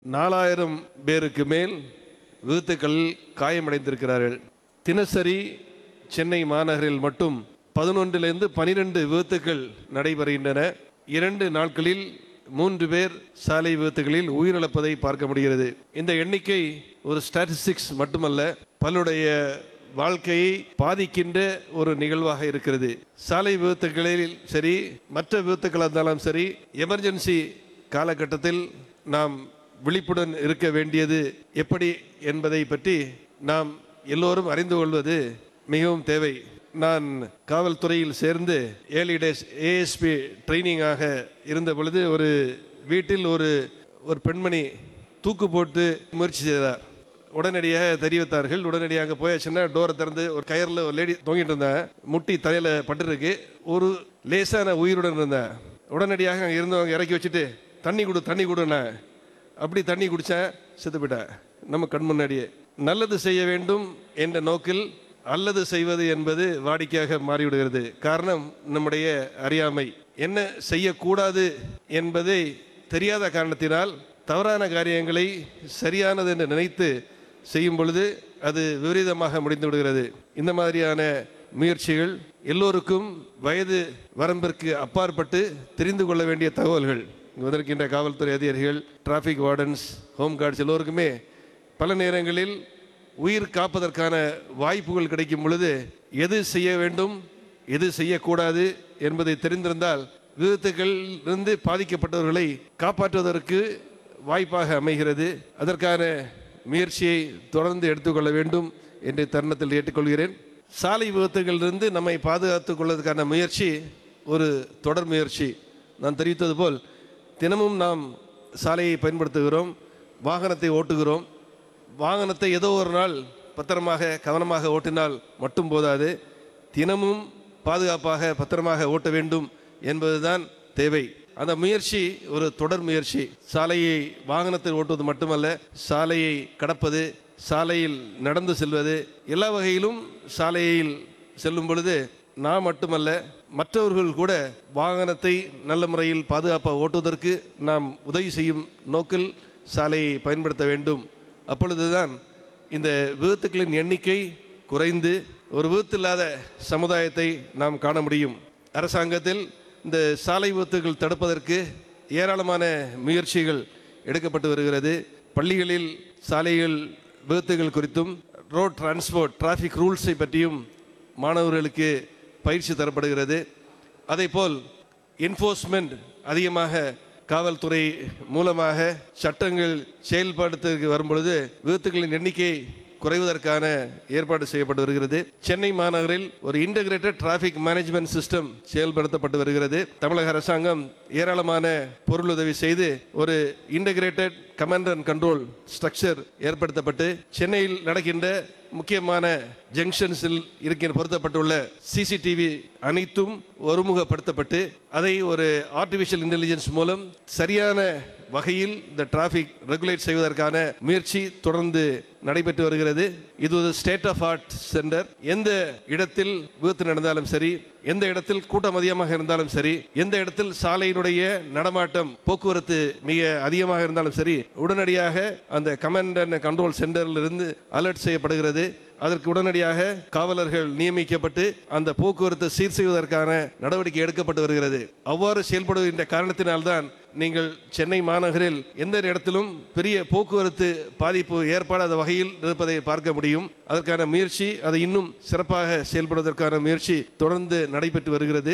நாலாயிரம் பேருக்கு மேல் விபத்துக்களில் காயமடைந்திருக்கிறார்கள் தினசரி சென்னை மாநகரில் மட்டும் பதினொன்றிலிருந்து பனிரெண்டு விபத்துக்கள் நடைபெறுகின்றன இரண்டு நாட்களில் மூன்று பேர் சாலை விபத்துகளில் உயிரிழப்பதை பார்க்க முடிகிறது இந்த எண்ணிக்கை ஒரு ஸ்டாட்டிஸ்டிக்ஸ் மட்டுமல்ல பலருடைய வாழ்க்கையை பாதிக்கின்ற ஒரு நிகழ்வாக இருக்கிறது சாலை விபத்துகளில் சரி மற்ற விபத்துக்களாக இருந்தாலும் சரி எமர்ஜென்சி காலகட்டத்தில் நாம் விழிப்புடன் இருக்க வேண்டியது எப்படி என்பதை பற்றி நாம் எல்லோரும் அறிந்து கொள்வது மிகவும் தேவை நான் காவல்துறையில் சேர்ந்து ஏர்லி டேஸ் ஏஎஸ்பி ட்ரைனிங்காக இருந்த பொழுது ஒரு வீட்டில் ஒரு ஒரு பெண்மணி தூக்கு போட்டு முயற்சி செய்தார் உடனடியாக தெரிவித்தார்கள் உடனடியாக போயாச்சுன்னா டோரை திறந்து ஒரு கயரில் ஒரு லேடி தொங்கிட்டு இருந்தேன் முட்டி தலையில் பட்டுருக்கு ஒரு லேசான உயிருடன் இருந்தேன் உடனடியாக அங்கே இருந்தவங்க இறக்கி வச்சுட்டு தண்ணி கொடு தண்ணி கொடுண்ணே அப்படி தண்ணி குடித்தேன் செத்து போயிட்டேன் நம்ம கண் முன்னாடியே நல்லது செய்ய வேண்டும் என்ற நோக்கில் அல்லது செய்வது என்பது வாடிக்கையாக மாறிவிடுகிறது காரணம் நம்முடைய அறியாமை என்ன செய்யக்கூடாது என்பதை தெரியாத காரணத்தினால் தவறான காரியங்களை சரியானது என்று நினைத்து செய்யும் பொழுது அது விபரீதமாக முடிந்து விடுகிறது இந்த மாதிரியான முயற்சிகள் எல்லோருக்கும் வயது வரம்பிற்கு அப்பாற்பட்டு தெரிந்து கொள்ள வேண்டிய தகவல்கள் இங்கு வந்திருக்கின்ற காவல்துறை அதிகாரிகள் டிராஃபிக் வார்டன்ஸ் ஹோம் கார்ட்ஸ் எல்லோருக்குமே பல நேரங்களில் உயிர் காப்பதற்கான வாய்ப்புகள் கிடைக்கும் பொழுது எது செய்ய வேண்டும் எது செய்யக்கூடாது என்பதை தெரிந்திருந்தால் விபத்துகளிலிருந்து பாதிக்கப்பட்டவர்களை காப்பாற்றுவதற்கு வாய்ப்பாக அமைகிறது அதற்கான முயற்சியை தொடர்ந்து எடுத்துக்கொள்ள வேண்டும் என்று தருணத்தில் ஏற்றுக்கொள்கிறேன் சாலை விபத்துகளிலிருந்து நம்மை பாதுகாத்துக் கொள்வதற்கான முயற்சி ஒரு தொடர் முயற்சி நான் தெரிவித்தது போல் தினமும் நாம் சாலையை பயன்படுத்துகிறோம் வாகனத்தை ஓட்டுகிறோம் வாகனத்தை ஏதோ ஒரு நாள் பத்திரமாக கவனமாக ஓட்டினால் மட்டும் போதாது தினமும் பாதுகாப்பாக பத்திரமாக ஓட்ட வேண்டும் என்பதுதான் தேவை அந்த முயற்சி ஒரு தொடர் முயற்சி சாலையை வாகனத்தில் ஓட்டுவது மட்டுமல்ல சாலையை கடப்பது சாலையில் நடந்து செல்வது எல்லா வகையிலும் சாலையில் செல்லும் பொழுது நான் மட்டுமல்ல மற்றவர்கள் கூட வாகனத்தை நல்ல முறையில் பாதுகாப்பாக ஓட்டுவதற்கு நாம் உதவி செய்யும் நோக்கில் சாலையை பயன்படுத்த வேண்டும் அப்பொழுதுதான் இந்த விபத்துக்களின் எண்ணிக்கை குறைந்து ஒரு விபத்து இல்லாத சமுதாயத்தை நாம் காண முடியும் அரசாங்கத்தில் இந்த சாலை விபத்துகள் தடுப்பதற்கு ஏராளமான முயற்சிகள் எடுக்கப்பட்டு வருகிறது பள்ளிகளில் சாலைகள் விபத்துகள் குறித்தும் ரோட் டிரான்ஸ்போர்ட் டிராஃபிக் ரூல்ஸை பற்றியும் மாணவர்களுக்கு பயிற்சி தரப்படுகிறது அதேபோல் என்ஃபோர்ஸ்மெண்ட் அதிகமாக காவல்துறை மூலமாக சட்டங்கள் செயல்படுத்த வரும்பொழுது விபத்துகளின் எண்ணிக்கை குறைவதற்கான ஏற்பாடு செய்யப்பட்டு வருகிறது சென்னை மாநகரில் ஒரு இன்டகிரேட்டட் டிராஃபிக் மேனேஜ்மெண்ட் சிஸ்டம் செயல்படுத்தப்பட்டு வருகிறது தமிழக அரசாங்கம் ஏராளமான பொருளுதவி செய்து ஒரு integrated command and control structure ஏற்படுத்தப்பட்டு சென்னையில் நடக்கின்ற முக்கியமான ஜங்ஷன்ஸில் இருக்கிற பொருத்தப்பட்டுள்ள சிசிடிவி அனைத்தும் ஒருமுகப்படுத்தப்பட்டு அதை ஒரு ஆர்டிஃபிஷியல் இன்டெலிஜென்ஸ் மூலம் சரியான வகையில் இந்த டிராஃபிக் ரெகுலேட் செய்வதற்கான முயற்சி தொடர்ந்து நடைபெற்று வருகிறது இது ஒரு ஸ்டேட் ஆஃப் ஆர்ட் சென்டர் எந்த இடத்தில் விபத்து நடந்தாலும் சரி எந்த இடத்தில் கூட்டம் அதிகமாக இருந்தாலும் சரி எந்த இடத்தில் சாலையினுடைய நடமாட்டம் போக்குவரத்து மிக அதிகமாக இருந்தாலும் சரி உடனடியாக அந்த கமாண்ட் அண்ட் கண்ட்ரோல் சென்டரில் இருந்து அலர்ட் செய்யப்படுகிறது அதற்கு உடனடியாக காவலர்கள் நியமிக்கப்பட்டு அந்த போக்குவரத்தை சீர் செய்வதற்கான நடவடிக்கை எடுக்கப்பட்டு வருகிறது அவ்வாறு செயல்படுகின்ற காரணத்தினால்தான் நீங்கள் சென்னை மாநகரில் எந்த இடத்திலும் பெரிய போக்குவரத்து பாதிப்பு ஏற்படாத வகையில் இருப்பதை பார்க்க முடியும் அதற்கான முயற்சி அதை இன்னும் சிறப்பாக செயல்படுவதற்கான முயற்சி தொடர்ந்து நடைபெற்று வருகிறது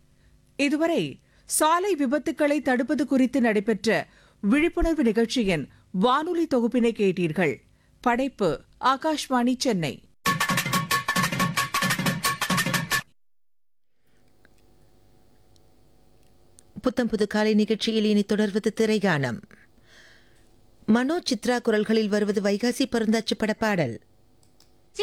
இதுவரை சாலை விபத்துக்களை தடுப்பது குறித்து நடைபெற்ற விழிப்புணர்வு நிகழ்ச்சியின் வானொலி தொகுப்பினை கேட்டீர்கள் படைப்பு ஆகாஷ்வாணி சென்னை புத்தம் புது காலை நிகழ்ச்சியில் இனி தொடர்வது திரைகானம் மனோ சித்ரா குரல்களில் வருவது வைகாசி பருந்தாச்சு பட பாடல்